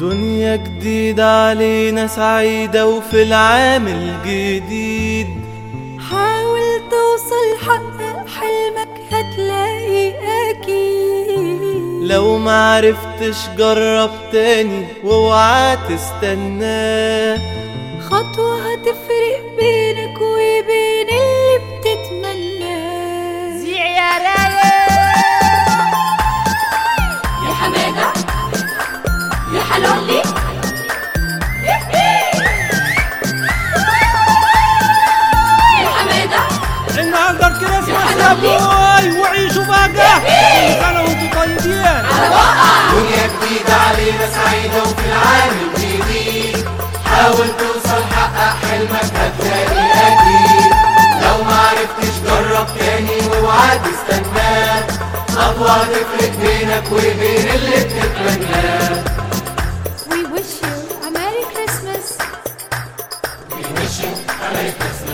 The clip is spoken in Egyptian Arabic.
دنيا جديدة علينا سعيدة وفي العام الجديد حاول توصل حقق حلمك هتلاقي أكيد لو معرفتش جرب تاني واوعى تستناه خطوة هتفرق بينك وبين اللي بتتمناه زيع يا رايق يا حمادة يا حلولي يا حمادة النهارده الكريسماس يا يا حلولي. بوي وعيشوا بقى كل سنه وانتم طيبين دنيا جديدة علينا سعيدة وفي العام الجديد حاول توصل حقق حلمك هتلاقي أكيد لو معرفتش جرب تاني واوعى تستناه خطوة تفرق بينك وبين اللي بتتمناه We wish you a Merry Christmas We wish you a Merry Christmas